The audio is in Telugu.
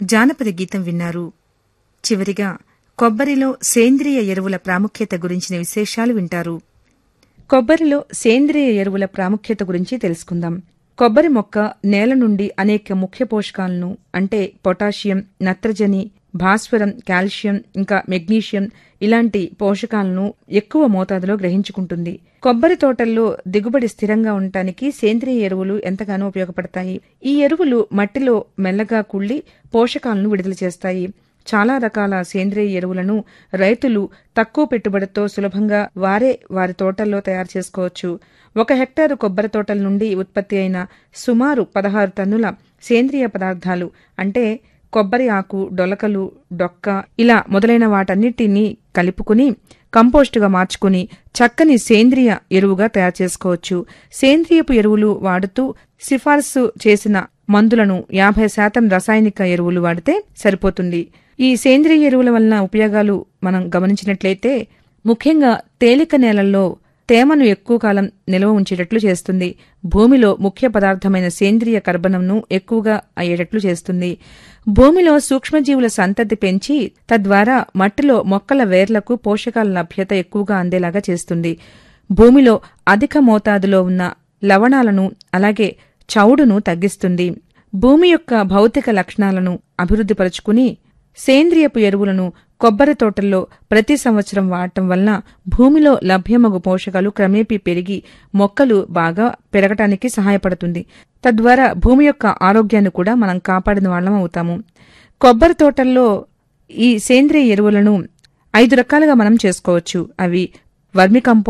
జానపద గీతం విన్నారు చివరిగా కొబ్బరిలో సేంద్రియ ఎరువుల ప్రాముఖ్యత గురించిన విశేషాలు వింటారు కొబ్బరిలో సేంద్రియ ఎరువుల ప్రాముఖ్యత గురించి తెలుసుకుందాం కొబ్బరి మొక్క నేల నుండి అనేక ముఖ్య పోషకాలను అంటే పొటాషియం నత్రజని భాస్వరం కాల్షియం ఇంకా మెగ్నీషియం ఇలాంటి పోషకాలను ఎక్కువ మోతాదులో గ్రహించుకుంటుంది కొబ్బరి తోటల్లో దిగుబడి స్థిరంగా ఉండటానికి సేంద్రియ ఎరువులు ఎంతగానో ఉపయోగపడతాయి ఈ ఎరువులు మట్టిలో మెల్లగా కుళ్ళి పోషకాలను విడుదల చేస్తాయి చాలా రకాల సేంద్రియ ఎరువులను రైతులు తక్కువ పెట్టుబడితో సులభంగా వారే వారి తోటల్లో తయారు చేసుకోవచ్చు ఒక హెక్టారు కొబ్బరి తోటల నుండి ఉత్పత్తి అయిన సుమారు పదహారు టన్నుల సేంద్రియ పదార్థాలు అంటే కొబ్బరి ఆకు డొలకలు డొక్క ఇలా మొదలైన వాటన్నిటినీ కలుపుకుని కంపోస్టుగా మార్చుకుని చక్కని సేంద్రియ ఎరువుగా తయారు చేసుకోవచ్చు సేంద్రియపు ఎరువులు వాడుతూ సిఫార్సు చేసిన మందులను యాభై శాతం రసాయనిక ఎరువులు వాడితే సరిపోతుంది ఈ సేంద్రియ ఎరువుల వలన ఉపయోగాలు మనం గమనించినట్లయితే ముఖ్యంగా తేలిక నేలల్లో తేమను ఎక్కువ కాలం నిల్వ ఉంచేటట్లు చేస్తుంది భూమిలో ముఖ్య పదార్థమైన సేంద్రియ కర్బనంను ఎక్కువగా అయ్యేటట్లు చేస్తుంది భూమిలో సూక్ష్మజీవుల సంతతి పెంచి తద్వారా మట్టిలో మొక్కల వేర్లకు పోషకాల లభ్యత ఎక్కువగా అందేలాగా చేస్తుంది భూమిలో అధిక మోతాదులో ఉన్న లవణాలను అలాగే చౌడును తగ్గిస్తుంది భూమి యొక్క భౌతిక లక్షణాలను అభివృద్ధిపరుచుకుని సేంద్రియపు ఎరువులను కొబ్బరి తోటల్లో ప్రతి సంవత్సరం వాడటం వలన భూమిలో లభ్యమగు పోషకాలు క్రమేపీ పెరిగి మొక్కలు బాగా పెరగటానికి సహాయపడుతుంది తద్వారా భూమి యొక్క ఆరోగ్యాన్ని కూడా మనం కాపాడిన వాళ్ళం అవుతాము కొబ్బరి తోటల్లో ఈ సేంద్రియ ఎరువులను ఐదు రకాలుగా మనం చేసుకోవచ్చు అవి వర్మి